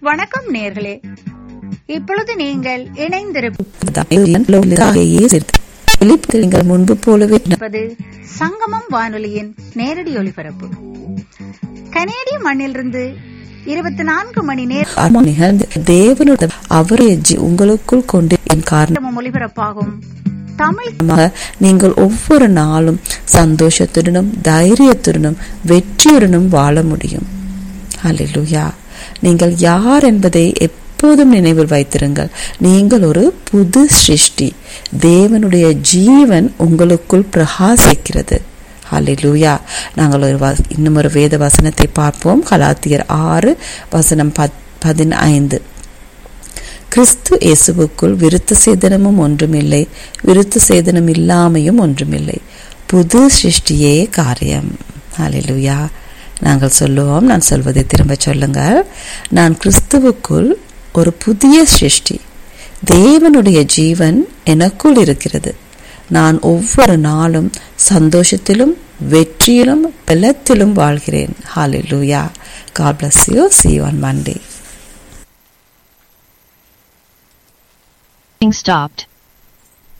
வணக்கம் நேர்களே இப்பொழுது நீங்கள் இணைந்திருப்பது நீங்கள் முன்பு போலவே சங்கமம் வானொலியின் நேரடி ஒலிபரப்பு கனேடிய மண்ணிலிருந்து இருபத்தி நான்கு மணி நேரம் நிகழ்ந்து தேவனுடைய அவருடைய ஜி- உங்களுக்குள் கொண்டு என் காரணம் நேரமும் ஒலிபரப்பாகும் தமிழ் காரணமாக நீங்கள் ஒவ்வொரு நாளும் சந்தோஷத்துடனும் தைரியத்துடனும் வெற்றியுடனும் வாழ முடியும் ஹalleluya நீங்கள் யார் என்பதை எப்போதும் நினைவில் வைத்திருங்கள் நீங்கள் ஒரு புது சிருஷ்டி தேவனுடைய ஜீவன் உங்களுக்குள் பிரகாசிக்கிறது ஹalleluya நாங்கள் ஒரு வ- இன்னும் ஒரு வேத வசனத்தை பார்ப்போம் கலாத்தியர் ஆறு வசனம் பத் பதினைந்து கிறிஸ்து இயேசுவுக்குள் விருத்த சேதனமும் ஒன்றுமில்லை விருத்த சேதனம் இல்லாமையும் ஒன்றுமில்லை புது சிருஷ்டியே காரியம் ஹalleluya நாங்கள் சொல்லுவோம் நான் சொல்வதை திரும்ப சொல்லுங்கள் நான் கிறிஸ்துவுக்குள் ஒரு புதிய சிருஷ்டி தேவனுடைய ஜீவன் எனக்குள் இருக்கிறது நான் ஒவ்வொரு நாளும் சந்தோஷத்திலும் வெற்றியிலும் பலத்திலும் வாழ்கிறேன் ஹalleluya God bless you see you on Monday stopped.